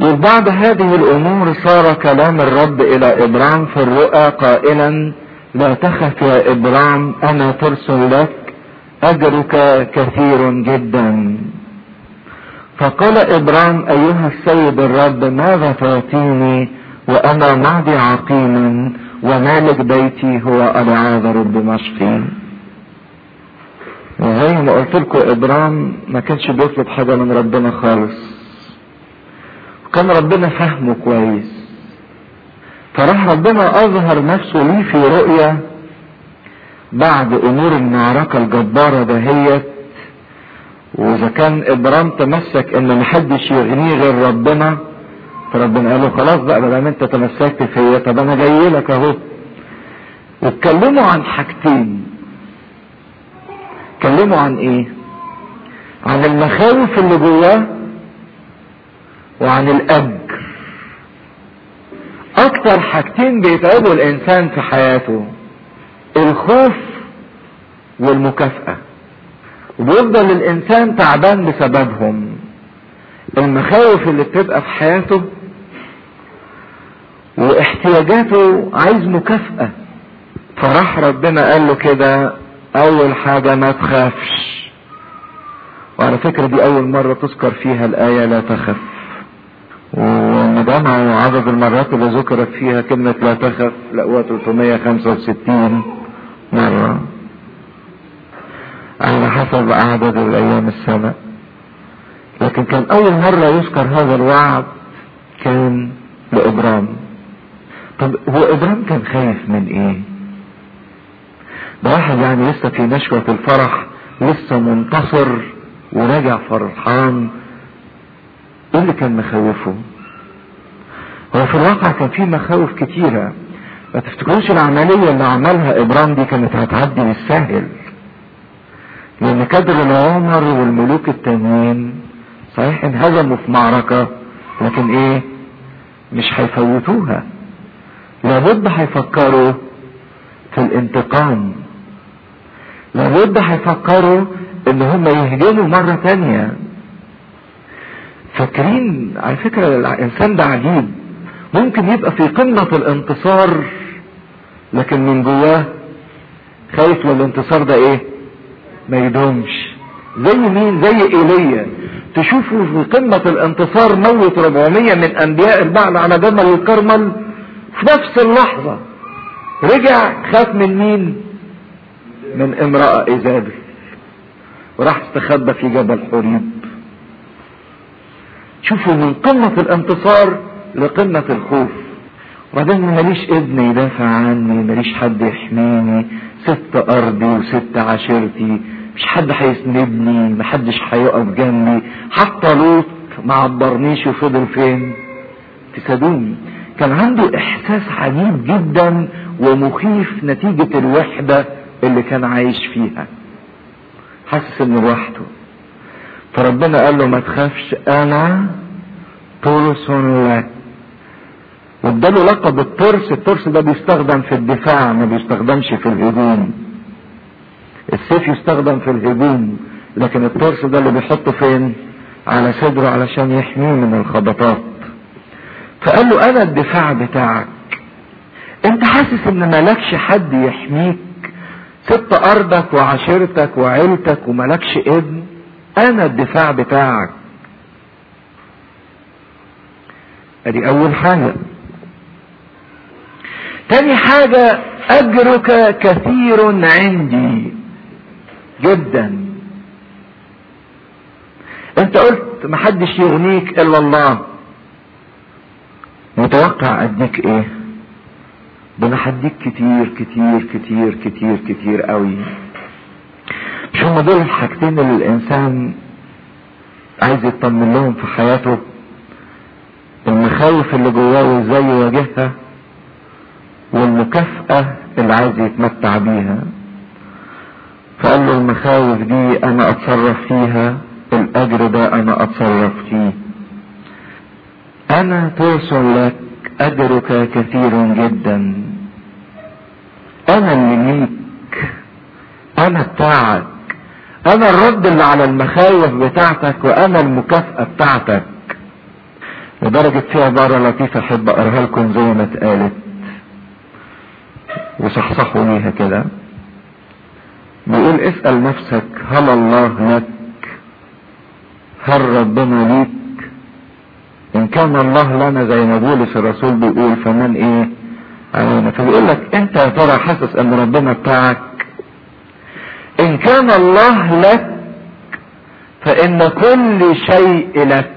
يقول بعد هذه الامور صار كلام الرب الى ابرام في الرؤى قائلا لا تخف يا ابرام انا ترسل لك اجرك كثير جدا فقال ابرام ايها السيد الرب ماذا تعطيني وانا معدي عقيما ومالك بيتي هو العاذر الدمشقي وزي ما قلت لكم ابرام ما كانش بيطلب حاجه من ربنا خالص كان ربنا فهمه كويس فراح ربنا اظهر نفسه ليه في رؤيا بعد امور المعركة الجبارة دهيت واذا كان ابرام تمسك ان محدش يغنيه غير ربنا فربنا قال له خلاص بقى بدل انت تمسكت فيا طب انا جاي لك اهو واتكلموا عن حاجتين اتكلموا عن ايه عن المخاوف اللي جواه وعن الاجر اكتر حاجتين بيتعبوا الانسان في حياته الخوف والمكافأة وبيفضل الانسان تعبان بسببهم المخاوف اللي بتبقى في حياته واحتياجاته عايز مكافأة فراح ربنا قال له كده اول حاجة ما تخافش وعلى فكرة دي اول مرة تذكر فيها الاية لا تخف ومجمع عدد المرات اللي ذكرت فيها كلمة لا تخف لقوها 365 مرة على حسب عدد الايام السنة لكن كان اول مرة يذكر هذا الوعد كان لابرام طب هو ابرام كان خايف من ايه ده واحد يعني لسه في نشوة الفرح لسه منتصر وراجع فرحان ايه اللي كان مخاوفه هو في الواقع كان في مخاوف كتيرة ما تفتكروش العملية اللي عملها ابرام دي كانت هتعدي بالسهل لان كدر العمر والملوك التانيين صحيح انهزموا في معركة لكن ايه مش هيفوتوها لابد هيفكروا في الانتقام لابد هيفكروا ان هم يهجموا مرة تانية فاكرين على فكرة الانسان ده عجيب ممكن يبقى في قمة الانتصار لكن من جواه خايف من الانتصار ده ايه ما يدومش زي مين زي ايليا تشوفوا في قمة الانتصار موت 400 من انبياء البعل على جبل الكرمل في نفس اللحظة رجع خاف من مين من امرأة ايزابل وراح استخبى في جبل حريب شوفوا من قمة الانتصار لقمة الخوف وبعدين ماليش ابن يدافع عني ماليش حد يحميني ست ارضي وست عشيرتي مش حد هيسندني محدش هيقف جنبي حتى لوط ما عبرنيش وفضل فين في سدوم كان عنده احساس عجيب جدا ومخيف نتيجة الوحدة اللي كان عايش فيها حاسس انه لوحده فربنا قال له ما تخافش انا ترس لك واداله لقب الترس الترس ده بيستخدم في الدفاع ما بيستخدمش في الهجوم السيف يستخدم في الهجوم لكن الترس ده اللي بيحطه فين على صدره علشان يحميه من الخبطات فقال له انا الدفاع بتاعك انت حاسس ان مالكش حد يحميك سبت ارضك وعشيرتك وعيلتك وملكش ابن انا الدفاع بتاعك ادي اول حاجة تاني حاجة اجرك كثير عندي جدا انت قلت محدش يغنيك الا الله متوقع اديك ايه ده انا هديك كتير كتير كتير كتير كتير قوي مش هم دول الحاجتين اللي الانسان عايز يطمن لهم في حياته المخاوف اللي جواه وازاي يواجهها والمكافأة اللي عايز يتمتع بيها فقال له المخاوف دي انا اتصرف فيها الاجر ده انا اتصرف فيه انا توصل لك اجرك كثير جدا انا اللي ليك انا بتاعك انا الرد اللي على المخاوف بتاعتك وانا المكافأة بتاعتك لدرجة في عبارة لطيفة أحب أقراها لكم زي ما اتقالت وصحصحوا ليها كده بيقول اسأل نفسك هل الله لك هل ربنا ليك ان كان الله لنا زي ما بولس الرسول بيقول فمن ايه علينا فبيقول لك انت يا ترى حاسس ان ربنا بتاعك ان كان الله لك فان كل شيء لك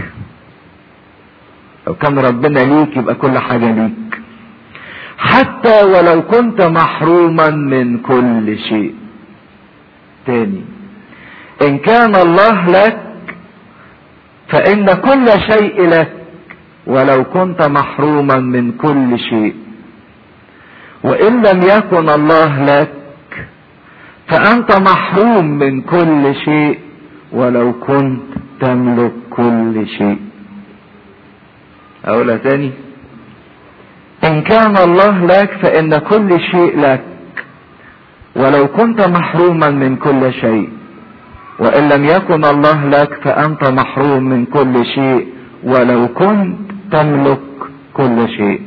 لو كان ربنا ليك يبقى كل حاجة ليك حتى ولو كنت محروما من كل شيء تاني ان كان الله لك فان كل شيء لك ولو كنت محروما من كل شيء وان لم يكن الله لك فانت محروم من كل شيء ولو كنت تملك كل شيء اقولها تاني ان كان الله لك فان كل شيء لك ولو كنت محروما من كل شيء وان لم يكن الله لك فانت محروم من كل شيء ولو كنت تملك كل شيء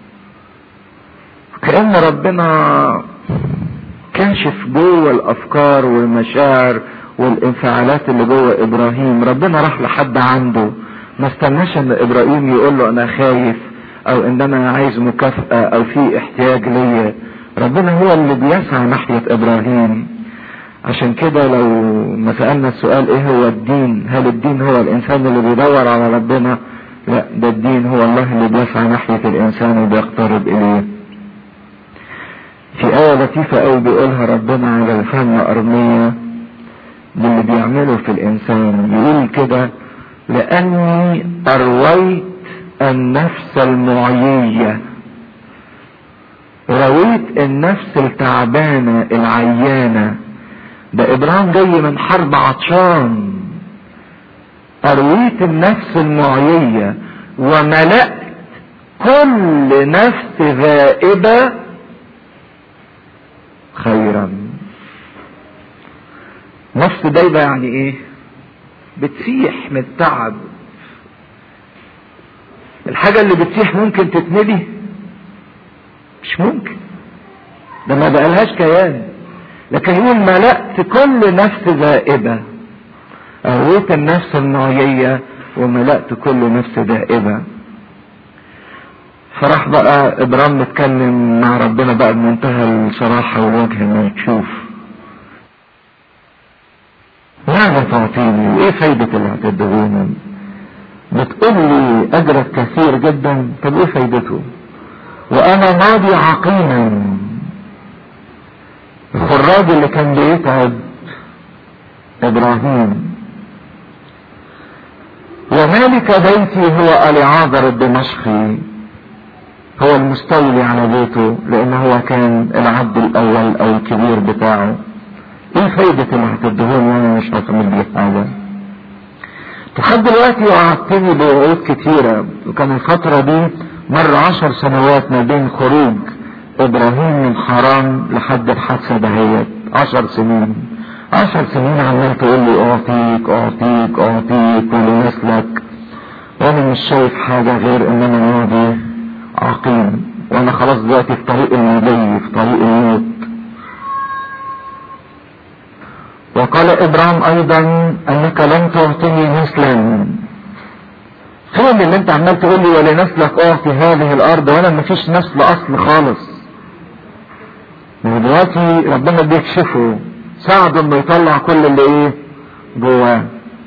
كأن ربنا كاشف جوه الافكار والمشاعر والانفعالات اللي جوه ابراهيم ربنا راح لحد عنده ما استناش ان ابراهيم يقول له انا خايف او ان انا عايز مكافأة او في احتياج ليا ربنا هو اللي بيسعى ناحية ابراهيم عشان كده لو ما سألنا السؤال ايه هو الدين هل الدين هو الانسان اللي بيدور على ربنا لا ده الدين هو الله اللي بيسعى ناحية الانسان وبيقترب اليه في آية لطيفة أوي بيقولها ربنا على لسان أرمية باللي بيعمله في الإنسان يقول كده لأني أرويت النفس المعيية رويت النفس التعبانة العيانة ده إبراهيم جاي من حرب عطشان أرويت النفس المعيية وملأت كل نفس غائبة خيرا نفس دايبة يعني ايه بتسيح من التعب الحاجة اللي بتسيح ممكن تتنبي مش ممكن ده ما بقالهاش كيان لكن يقول ملأت كل نفس ذائبة قويت النفس النوعية وملأت كل نفس ذائبة فراح بقى ابرام متكلم مع ربنا بقى بمنتهى الصراحة والوجه انه تشوف ماذا تعطيني وايه فايدة اللي هتدهوني بتقول لي اجرك كثير جدا طب ايه فايدته وانا ماضي عقيما الخراج اللي كان بيتعب ابراهيم ومالك بيتي هو اليعاذر الدمشقي هو المستولي على بيته لان هو كان العبد الاول او الكبير بتاعه ايه فايدة اللي هتدهوني وانا مش هعمل بيه حاجة لحد دلوقتي وعدتني بوعود كتيرة وكان الفترة دي مر عشر سنوات ما بين خروج ابراهيم من حرام لحد الحادثة دهيت عشر سنين عشر سنين عمال تقول لي اعطيك اعطيك اعطيك ولنسلك وانا مش شايف حاجة غير ان انا ماضي عقيم وانا خلاص دلوقتي في طريق المضي في طريق الموت وقال ابراهيم ايضا انك لن تعطيني نسلا فين اللي انت عمال تقول لي ولنسلك اعطي هذه الارض وانا مفيش نسل اصل خالص ودلوقتي ربنا بيكشفه ساعده انه يطلع كل اللي ايه جواه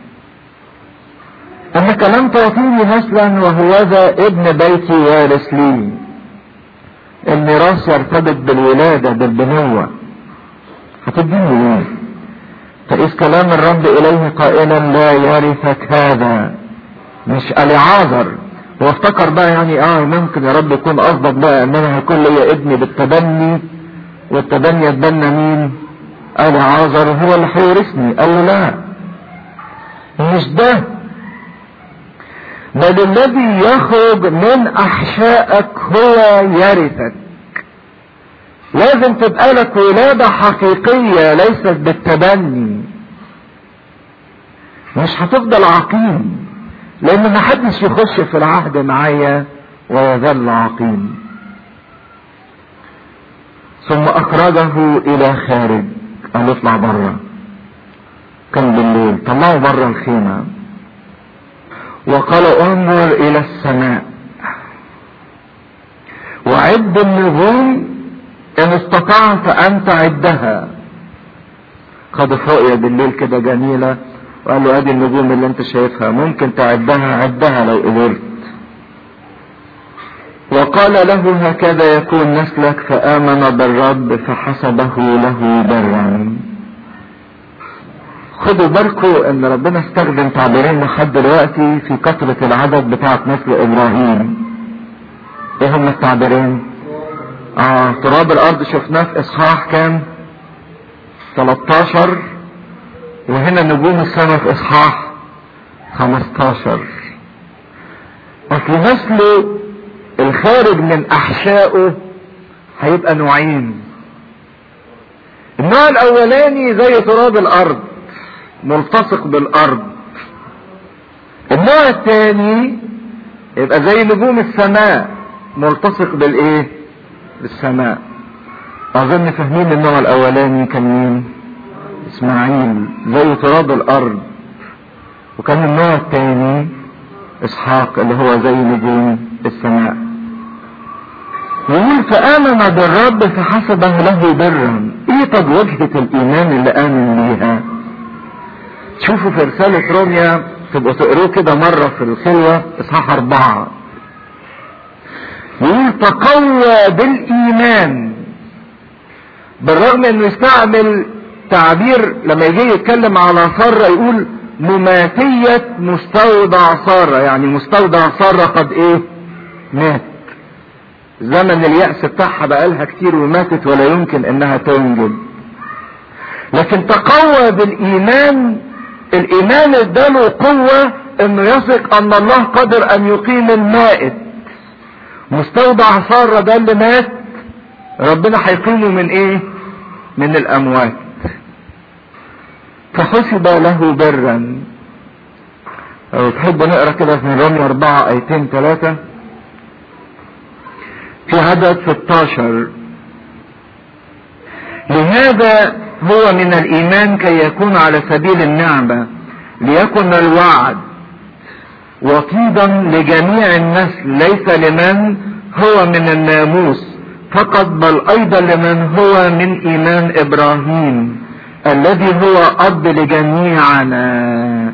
انك لم تعطيني نسلا وهوذا ابن بيتي وارث لي الميراث يرتبط بالولادة بالبنوة هتديني ايه فإذ كلام الرب إليه قائلا لا يرثك هذا مش العاذر هو افتكر بقى يعني اه ممكن يا رب يكون قصدك بقى ان انا هيكون ليا ابني بالتبني والتبني يتبنى مين؟ العاذر هو اللي هيورثني قال له لا مش ده بل الذي يخرج من احشائك هو يرثك لازم تبقى لك ولادة حقيقية ليست بالتبني مش هتفضل عقيم لان ما حدش يخش في العهد معايا ويظل عقيم ثم اخرجه الى خارج قال اطلع بره كان بالليل طلعوا بره الخيمة وقال انظر الى السماء وعد النجوم ان استطعت ان تعدها خدت رؤية بالليل كده جميلة وقال له ادي النجوم اللي انت شايفها ممكن تعدها عدها لو قدرت وقال له هكذا يكون نسلك فآمن بالرب فحسبه له برا خدوا بالكم ان ربنا استخدم تعبيرين لحد دلوقتي في كثرة العدد بتاعة نسل ابراهيم ايه هم التعبيرين اه تراب الارض شفناه في اصحاح كام 13 وهنا نجوم السماء في اصحاح 15 اصل نسله الخارج من احشائه هيبقى نوعين النوع الاولاني زي تراب الارض ملتصق بالارض النوع الثاني يبقى زي نجوم السماء ملتصق بالايه بالسماء اظن فاهمين النوع الاولاني كان مين اسماعيل زي تراب الارض وكان النوع الثاني اسحاق اللي هو زي نجوم السماء يقول فآمن بالرب فحسبه له برا ايه طب وجهة الايمان اللي امن بيها شوفوا في رسالة روميا تبقوا تقروه كده مرة في الخلوة اصحاح اربعة يقول تقوى بالايمان بالرغم انه يستعمل تعبير لما يجي يتكلم على سارة يقول مماتية مستودع سارة يعني مستودع سارة قد ايه مات زمن اليأس بتاعها بقالها كتير وماتت ولا يمكن انها تنجب لكن تقوى بالايمان الايمان اداله قوة انه يثق ان الله قادر ان يقيم المائت مستودع سارة ده اللي مات ربنا هيقيمه من ايه من الاموات فحسب له برا لو تحب نقرا كده في رمي أربعة آيتين ثلاثة في عدد 16 لهذا هو من الإيمان كي يكون على سبيل النعمة ليكن الوعد وطيدا لجميع النسل ليس لمن هو من الناموس فقط بل أيضا لمن هو من إيمان إبراهيم الذي هو أب لجميعنا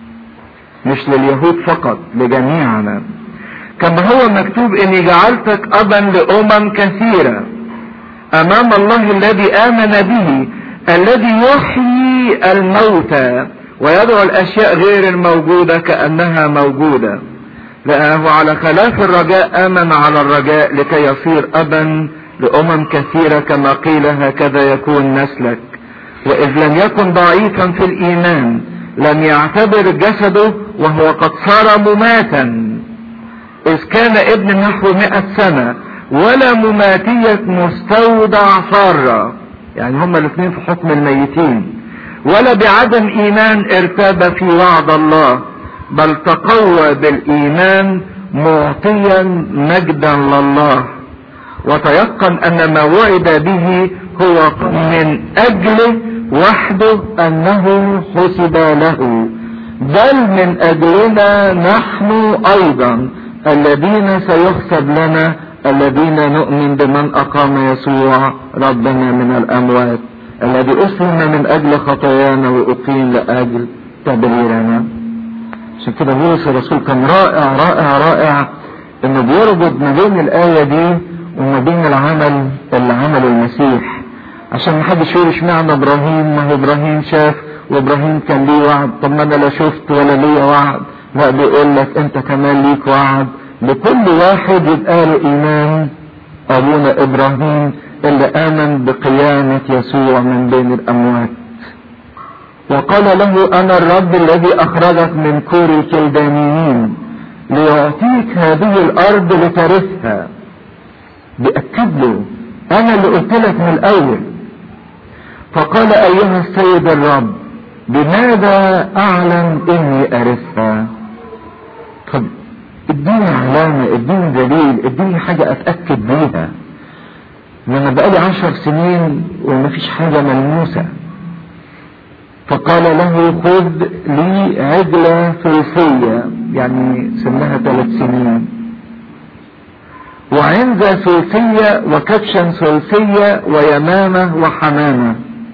مش لليهود فقط لجميعنا كما هو مكتوب اني جعلتك ابا لامم كثيرة امام الله الذي امن به الذي يحيي الموتى ويدعو الاشياء غير الموجودة كانها موجودة لانه على خلاف الرجاء امن على الرجاء لكي يصير ابا لامم كثيرة كما قيل هكذا يكون نسلك واذ لم يكن ضعيفا في الايمان لم يعتبر جسده وهو قد صار مماتا إذ كان ابن نحو مئة سنة ولا مماتية مستودع سارة يعني هما الاثنين في حكم الميتين ولا بعدم إيمان ارتاب في وعد الله بل تقوى بالإيمان معطيا مجدا لله وتيقن أن ما وعد به هو من أجله وحده أنه حسب له بل من أجلنا نحن أيضا الذين سيحسب لنا الذين نؤمن بمن أقام يسوع ربنا من الأموات الذي أسلم من أجل خطايانا وأقيم لأجل تبريرنا عشان كده بولس الرسول كان رائع رائع رائع انه بيربط ما بين الآية دي وما بين العمل اللي عمله المسيح عشان ما حدش يقول اشمعنى ابراهيم ما هو ابراهيم شاف وابراهيم كان ليه وعد طب ما انا لا شفت ولا ليا وعد لا بيقول لك انت كمان ليك وعد لكل واحد يبقى له ايمان ابونا ابراهيم اللي امن بقيامة يسوع من بين الاموات وقال له انا الرب الذي اخرجك من كور الكلدانيين ليعطيك هذه الارض لترثها بأكد له انا اللي قلت لك من الاول فقال ايها السيد الرب بماذا اعلم اني ارثها طب اديني علامة اديني دليل اديني حاجة اتأكد بيها لما بقالي عشر سنين ومفيش حاجة ملموسة فقال له خذ لي عجلة ثلثية يعني سنها ثلاث سنين وعنزة ثلثية وكبشا ثلثية ويمامة وحمامة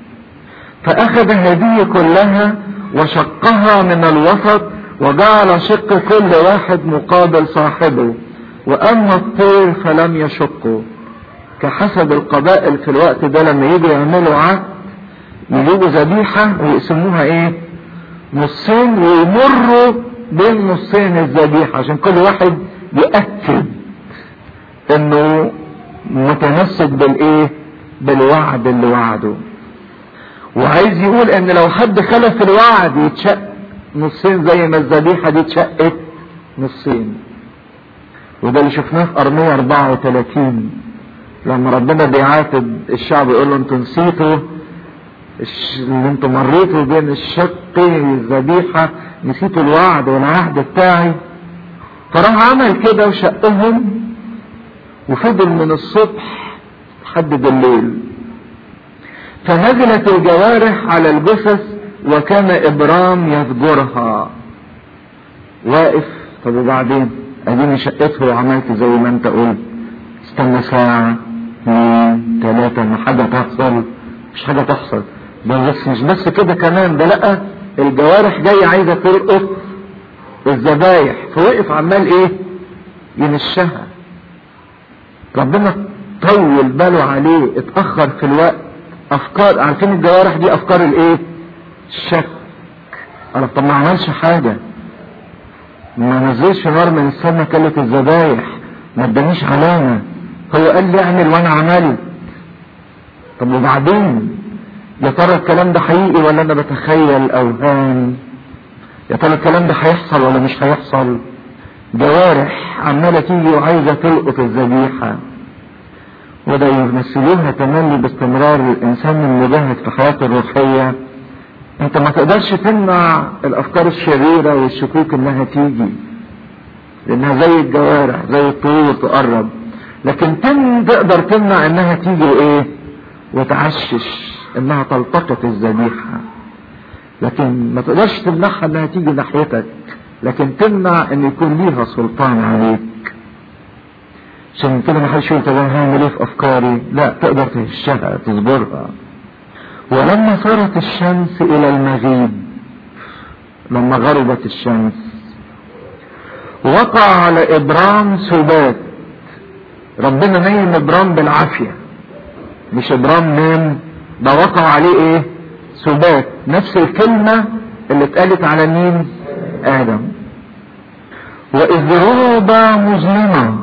فأخذ هذه كلها وشقها من الوسط وجعل شق كل واحد مقابل صاحبه وأما الطير فلم يشقه كحسب القبائل في الوقت ده لما يجوا يعملوا عهد يجيبوا ذبيحة ويقسموها ايه نصين ويمروا بين نصين الذبيحة عشان كل واحد يأكد انه متمسك بالايه بالوعد اللي وعده وعايز يقول ان لو حد خلف الوعد يتشق نصين زي ما الذبيحة دي اتشقت نصين وده اللي شفناه في ارمية 34 لما ربنا بيعاتب الشعب يقول له انتوا نسيتوا اللي انتوا مريتوا بين الشق والذبيحة نسيتوا الوعد والعهد بتاعي فراح عمل كده وشقهم وفضل من الصبح لحد بالليل فنزلت الجوارح على الجثث وكان ابرام يفجرها واقف طب وبعدين اديني شقته وعملت زي ما انت قلت استنى ساعة اثنين ثلاثة ما حاجة تحصل مش حاجة تحصل ده بس مش بس كده كمان ده لا الجوارح جاية عايزة تلقط الذبايح فوقف عمال ايه ينشها ربنا طول باله عليه اتأخر في الوقت افكار عارفين الجوارح دي افكار الايه الشك انا طب ما عملش حاجة ما نزلش نار من السماء كلت الذبايح ما ادانيش علامة هو قال لي اعمل وانا عملت طب وبعدين يا ترى الكلام ده حقيقي ولا انا بتخيل اوهام يا ترى الكلام ده هيحصل ولا مش هيحصل جوارح عمالة تيجي وعايزة تلقط الذبيحة وده يمثلوها تملي باستمرار الانسان المجاهد في حياته الروحية انت ما تقدرش تمنع الافكار الشريرة والشكوك انها تيجي لانها زي الجوارح زي الطيور تقرب لكن تم تقدر تمنع انها تيجي وايه وتعشش انها تلتقط الذبيحة لكن ما تقدرش تمنعها انها تيجي ناحيتك لكن تمنع ان يكون ليها سلطان عليك عشان كده ما حدش يقول طب انا هعمل ايه في افكاري لا تقدر تهشها تصبرها ولما صارت الشمس الى المغيب لما غربت الشمس وقع على ابرام سبات ربنا نيم ابرام بالعافية مش ابرام نام ده وقع عليه ايه سبات نفس الكلمة اللي اتقالت على مين ادم واذ غرب مظلمة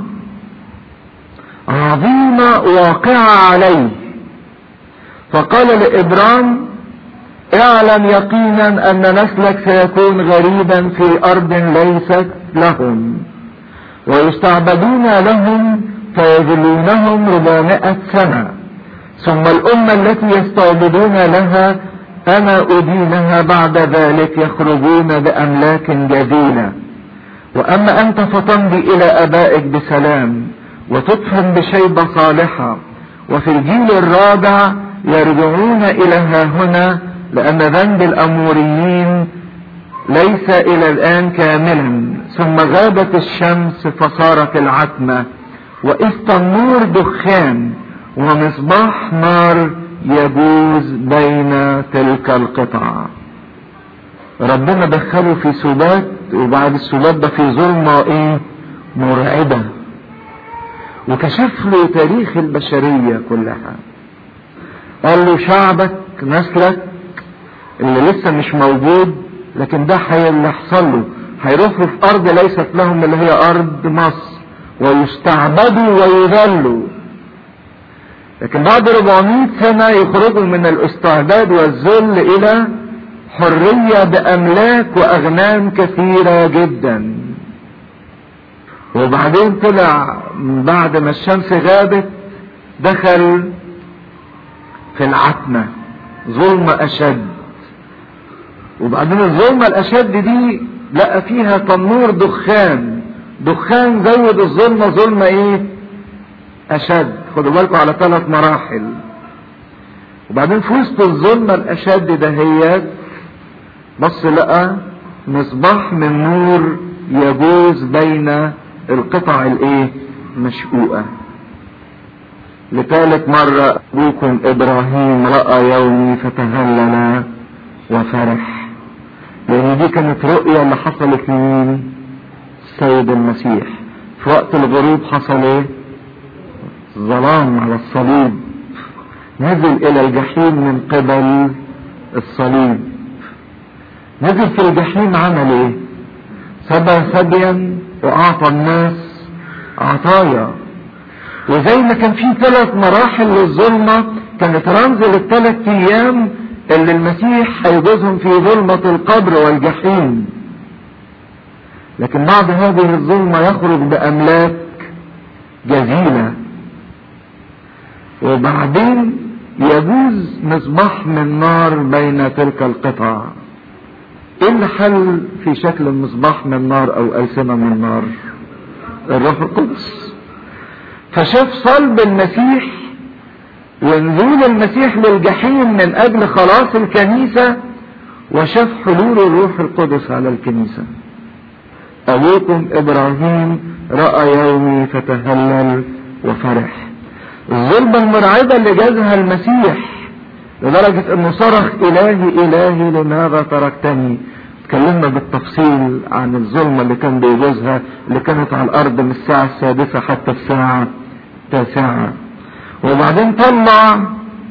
عظيمة واقعة عليه فقال لابرام اعلم يقينا ان نسلك سيكون غريبا في ارض ليست لهم ويستعبدون لهم فيذلونهم ربعمائة سنة ثم الأمة التي يستعبدون لها أنا أدينها بعد ذلك يخرجون بأملاك جديدة وأما أنت فتمضي إلى أبائك بسلام وتدفن بشيبة صالحة وفي الجيل الرابع يرجعون إلى ها هنا لأن ذنب الأموريين ليس إلى الآن كاملا ثم غابت الشمس فصارت العتمة وإذ النور دخان ومصباح نار يجوز بين تلك القطع ربنا دخله في سبات وبعد السبات ده في ظلمة ايه مرعبة وكشف له تاريخ البشرية كلها قال له شعبك نسلك اللي لسه مش موجود لكن ده اللي هيحصل له هيروحوا في ارض ليست لهم اللي هي ارض مصر ويستعبدوا ويذلوا لكن بعد 400 سنة يخرجوا من الاستعباد والذل الى حرية باملاك واغنام كثيرة جدا وبعدين طلع بعد ما الشمس غابت دخل في العتمة ظلم اشد وبعدين الظلمة الاشد دي لقى فيها تنور دخان دخان زود الظلمة ظلمة ايه اشد خدوا بالكم على ثلاث مراحل وبعدين في وسط الظلمة الاشد دهيات بص لقى مصباح من نور يجوز بين القطع الايه مشقوقة لثالث مرة ابوكم ابراهيم رأى يومي فتهلل وفرح لان دي كانت رؤية اللي حصلت لمين السيد المسيح في وقت الغروب حصل ايه ظلام على الصليب نزل الى الجحيم من قبل الصليب نزل في الجحيم عمل ايه سبى سبيا واعطى الناس عطايا وزي ما كان في ثلاث مراحل للظلمة كانت رمز للثلاث ايام اللي المسيح هيجوزهم في ظلمة القبر والجحيم لكن بعد هذه الظلمة يخرج بأملاك جزيلة وبعدين يجوز مصباح من نار بين تلك القطع ايه اللي حل في شكل مصباح من نار او ألسنة من نار الروح القدس فشاف صلب المسيح ونزول المسيح للجحيم من اجل خلاص الكنيسة وشاف حلول الروح القدس على الكنيسة ابوكم ابراهيم رأى يومي فتهلل وفرح الظلمة المرعبة اللي جازها المسيح لدرجة انه صرخ الهي الهي لماذا تركتني اتكلمنا بالتفصيل عن الظلمة اللي كان بيجوزها اللي كانت على الارض من الساعة السادسة حتى الساعة التاسعة وبعدين طلع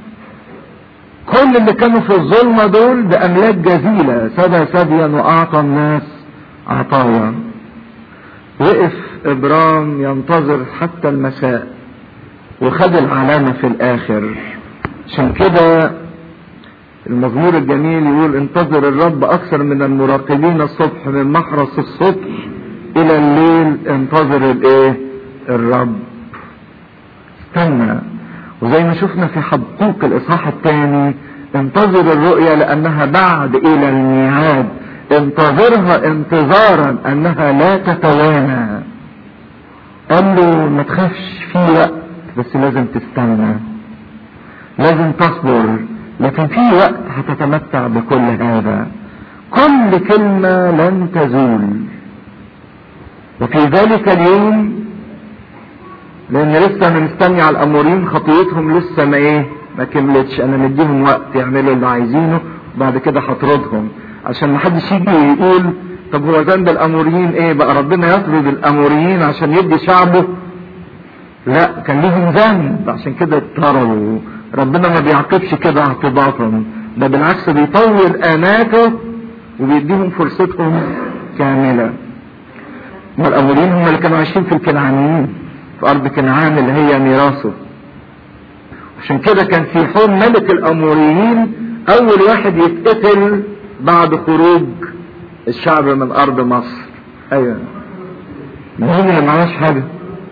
كل اللي كانوا في الظلمة دول بأملاك جزيلة سبى سبيا وأعطى الناس عطايا وقف إبرام ينتظر حتى المساء وخد العلامة في الآخر عشان كده المزمور الجميل يقول انتظر الرب أكثر من المراقبين الصبح من محرس الصبح إلى الليل انتظر الإيه؟ الرب استنى وزي ما شفنا في حبقوق الإصحاح الثاني انتظر الرؤيا لأنها بعد إلى الميعاد انتظرها انتظارا أنها لا تتوانى قال له ما تخافش في وقت بس لازم تستنى لازم تصبر لكن في وقت هتتمتع بكل هذا كل كلمة لن تزول وفي ذلك اليوم لان لسه مستني على الامورين خطيتهم لسه ما ايه ما كملتش انا مديهم وقت يعملوا اللي عايزينه وبعد كده هطردهم عشان ما حدش يجي يقول طب هو ذنب الاموريين ايه بقى ربنا يطرد الاموريين عشان يدي شعبه لا كان ليهم ذنب عشان كده اضطروا ربنا ما بيعاقبش كده اعتباطا ده بالعكس بيطول اماته وبيديهم فرصتهم كاملة والأولين هم اللي كانوا عايشين في الكنعانيين في أرض كنعان اللي هي ميراثه عشان كده كان في حول ملك الأموريين أول واحد يتقتل بعد خروج الشعب من أرض مصر أيوة مين اللي معاش حاجة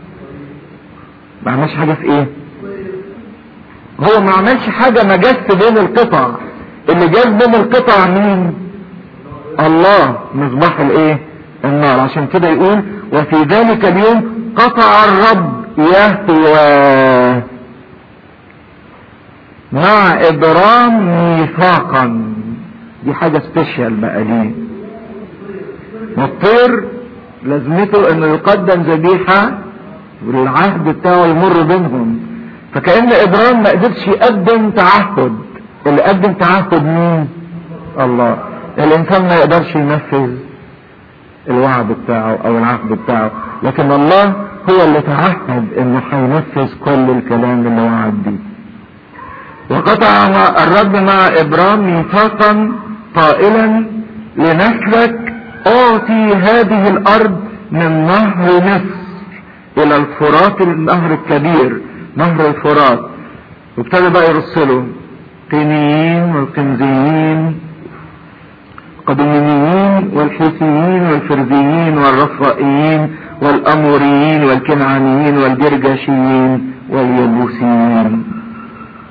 ما عملش حاجة في ايه هو ما عملش حاجة ما جاز بين القطع اللي جاز بين القطع مين الله مصباح الايه النار عشان كده يقول وفي ذلك اليوم قطع الرب يهوى مع ابرام ميثاقا دي حاجة سبيشال بقى ليه والطير لازمته انه يقدم ذبيحه والعهد بتاعه يمر بينهم فكأن ابراهيم ما قدرش يقدم تعهد اللي قدم تعهد مين الله الانسان ما يقدرش ينفذ الوعد بتاعه او العهد بتاعه لكن الله هو اللي تعهد انه هينفذ كل الكلام اللي وعد بيه وقطع مع الرب مع ابرام ميثاقا قائلا لنسلك اعطي هذه الارض من نهر مصر الى الفرات النهر الكبير نهر الفرات وابتدى بقى يرسله قينيين والقنزيين القدميين والحوثيين والفرزيين والرفائيين والاموريين والكنعانيين والجرجاشيين واليبوسيين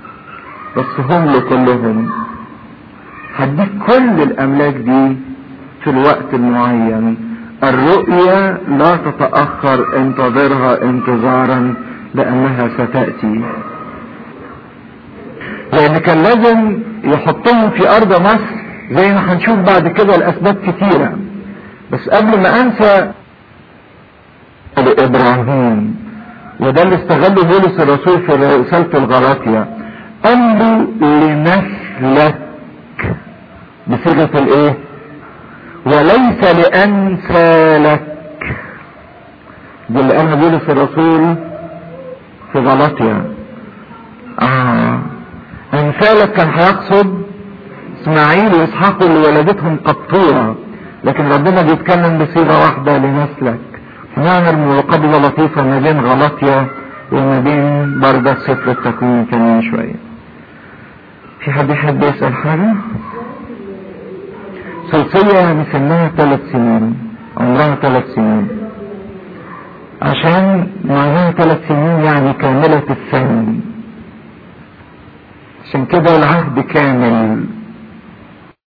بس هم كلهم هديك كل الاملاك دي في الوقت المعين الرؤيا لا تتأخر انتظرها انتظارا لأنها ستأتي لأن كان لازم يحطهم في أرض مصر زي ما هنشوف بعد كده الأسباب كتيرة بس قبل ما أنسى إبراهيم وده اللي استغله بولس الرسول في رسالة الغلاطية قال له لنسلك بصيغة الايه وليس لأنسالك دي اللي قالها بولس الرسول في غلاطيا اه أنسالك كان هيقصد اسماعيل واسحاق اللي ولدتهم قطورة لكن ربنا بيتكلم بصيغة واحدة لنسلك نعمل مقابلة لطيفة ما بين غلطية وما بين برضه سفر التكوين كمان شوية في حد يحب يسأل حاجة؟ صوصية مسماها ثلاث سنين عمرها ثلاث سنين عشان معناها ثلاث سنين يعني كاملة السن عشان كده العهد كامل